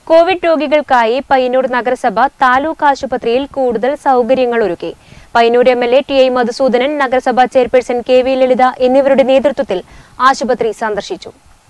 Covid രോഗികൾക്കായി Payyanur നഗരസഭ താലൂക്ക് ആശുപത്രിയിൽ കൂടുതൽ സൗകര്യങ്ങൾ ഒരുക്കി Payyanur M L A T I Madhusoodanan നഗരസഭാ ചെയർപേഴ്സൺ കെ വി ലളിത എന്നിവരുടെ നേതൃത്വത്തിൽ ആശുപത്രി സന്ദർശിച്ചു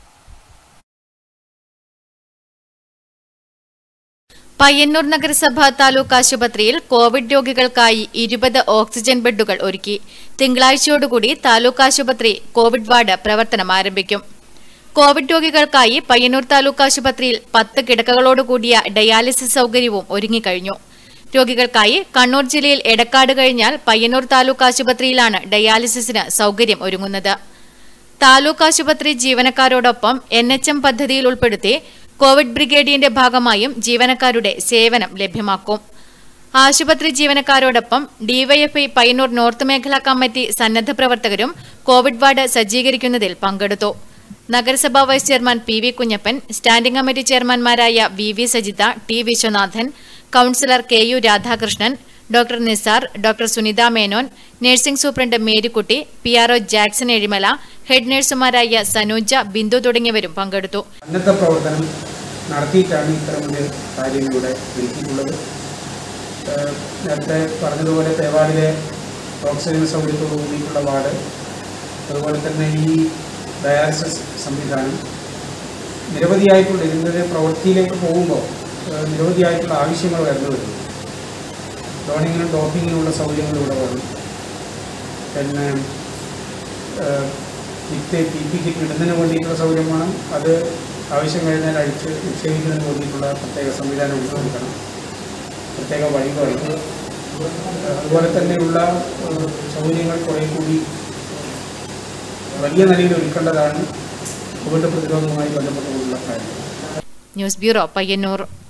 പയ്യന്നൂർ നഗരസഭ താലൂക്ക് ആശുപത്രിയിൽ കോവിഡ് രോഗികൾക്കായി ഇരുപത് ഓക്സിജൻ ബെഡുകൾ ഒരുക്കി തിങ്കളാഴ്ചയോടുകൂടി താലൂക്ക് ആശുപത്രി കോവിഡ് വാർഡ് പ്രവർത്തനം ആരംഭിക്കും കോവിഡ് രോഗികൾക്കായി പയ്യന്നൂർ താലൂക്ക് ആശുപത്രിയിൽ പത്ത് കിടക്കകളോടുകൂടിയ ഡയാലിസിസ് സൗകര്യവും ഒരുങ്ങിക്കഴിഞ്ഞു രോഗികൾക്കായി കണ്ണൂർ ജില്ലയിൽ എടക്കാട് കഴിഞ്ഞാൽ പയ്യന്നൂർ താലൂക്ക് ആശുപത്രിയിലാണ് ഡയാലിസിസിന് സൗകര്യം ഒരുങ്ങുന്നത് താലൂക്ക് ആശുപത്രി ജീവനക്കാരോടൊപ്പം എൻ എച്ച് എം പദ്ധതിയിൽ ഉൾപ്പെടുത്തി കോവിഡ് ബ്രിഗേഡിയന്റെ ഭാഗമായും ജീവനക്കാരുടെ സേവനം ലഭ്യമാക്കും ആശുപത്രി ജീവനക്കാരോടൊപ്പം ഡിവൈഎഫ്ഐ പയ്യന്നൂർ നോർത്ത് മേഖലാ കമ്മിറ്റി സന്നദ്ധ പ്രവർത്തകരും കോവിഡ് വാർഡ് സജ്ജീകരിക്കുന്നതിൽ പങ്കെടുത്തു നഗരസഭാ vice chairman P V Kunhappan standing committee ചെയർമാൻമാരായ V V Sajitha T Viswanathan councillor K U Radhakrishnan doctor Nisar doctor Sunitha Menon nursing superintendent Marykutty P R O Jackson Ezhimala head നഴ്സുമാരായ സനൂജ ബിന്ദു തുടങ്ങിയവരും പങ്കെടുത്തു സന്നദ്ധ പ്രവർത്തനം നടത്തിയിട്ടാണ് ഇത്തരമൊരു കാര്യം ഇവിടെ ഒരുക്കിയിട്ടുള്ളത് ഏഹ് നേരത്തെ പറഞ്ഞതുപോലെ തേവാടിലെ ഓക്സിജൻ സൗകര്യത്തോടു കൂടിയിട്ടുള്ള വാർഡ് അതുപോലെ തന്നെ ഈ ഡയാലിസിസ് സംവിധാനം നിരവധിയായിട്ടുള്ള ഇതിൻ്റെ പ്രവൃത്തിയിലേക്ക് പോകുമ്പോൾ ഏഹ് നിരവധിയായിട്ടുള്ള ആവശ്യങ്ങൾ വരുന്നു വരുന്നു ഡോണിങ്ങിനും ഡോപ്പിങ്ങിനുള്ള സൗകര്യങ്ങൾ ഇവിടെ വേണം പിന്നെ ഏഹ് കിറ്റ് പി പി കിറ്റ് ഇടുന്നതിന് വേണ്ടിയിട്ടുള്ള സൗകര്യം വേണം അത് ആവശ്യം കഴിഞ്ഞാൽ അഴിച്ച് നിക്ഷേപിക്കുന്നതിന് വേണ്ടിയിട്ടുള്ള പ്രത്യേക സംവിധാനം ഉണ്ടാക്കണം പ്രത്യേക വഴികൾ അതുപോലെ തന്നെയുള്ള ഏഹ്, സൗകര്യങ്ങൾ കുറേ കൂടി വലിയ നിലയിൽ ഒരുക്കേണ്ടതാണ് കോവിഡ് പ്രതിരോധവുമായി ബന്ധപ്പെട്ടുകൊണ്ടുള്ള കാര്യം ന്യൂസ് ബ്യൂറോ പയ്യന്നൂർ